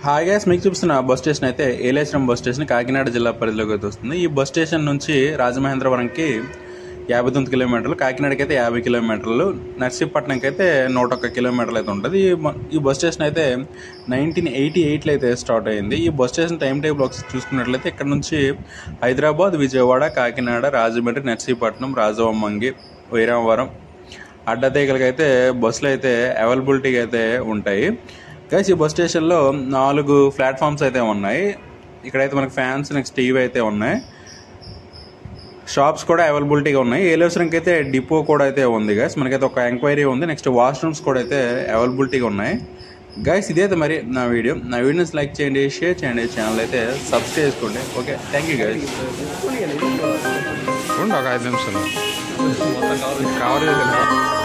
hi gas మీకు చూపిస్తున్న bus station అయితే ఏలేశ్వరం బస్ స్టేషన్ కాకినాడ జిల్లా పరిధిలోకి అయితే వస్తుంది ఈ బస్ స్టేషన్ నుంచి రాజమహేంద్రవరంకి యాభై తొమ్మిది కిలోమీటర్లు కాకినాడకి అయితే యాభై కిలోమీటర్లు నర్సీపట్నంకి అయితే నూట ఒక్క కిలోమీటర్లు అయితే ఉంటుంది ఈ మ- ఈ బస్ స్టేషన్ అయితే నైన్టీన్ ఎయిటీ ఎయిట్లో అయితే స్టార్ట్ అయింది ఈ బస్ స్టేషన్ టైం టేబుల్ ఒకసారి చూసుకున్నట్లయితే ఇక్కడ నుంచి హైదరాబాద్ విజయవాడ కాకినాడ రాజమండ్రి నర్సీపట్నం రాజవమ్మంగి వైరామవరం అడ్డతీగలకి అయితే బస్సులు అయితే అవైలబిలిటీగా అయితే ఉంటాయి గైస్ ఈ బస్ స్టేషన్లో నాలుగు ప్లాట్ఫామ్స్ అయితే ఉన్నాయి ఇక్కడైతే మనకి ఫ్యాన్స్ నెక్స్ట్ టీవీ అయితే ఉన్నాయి షాప్స్ కూడా అవైలబిలిటీగా ఉన్నాయి ఏలేశ్వరంకి అయితే డిపో కూడా అయితే ఉంది గైస్ మనకైతే ఒక ఎంక్వైరీ ఉంది నెక్స్ట్ వాష్రూమ్స్ కూడా అయితే అవైలబిలిటీగా ఉన్నాయి గైస్ ఇదైతే మరి నా వీడియో నా వీడియోస్ లైక్ చేయండి షేర్ చేయండి ఛానల్ అయితే సబ్స్క్రైబ్ చేసుకోండి ఓకే థ్యాంక్ యూ గైస్ ఉండు ఒక ఐదు నిమిషాలు కవర్ చేద్దాం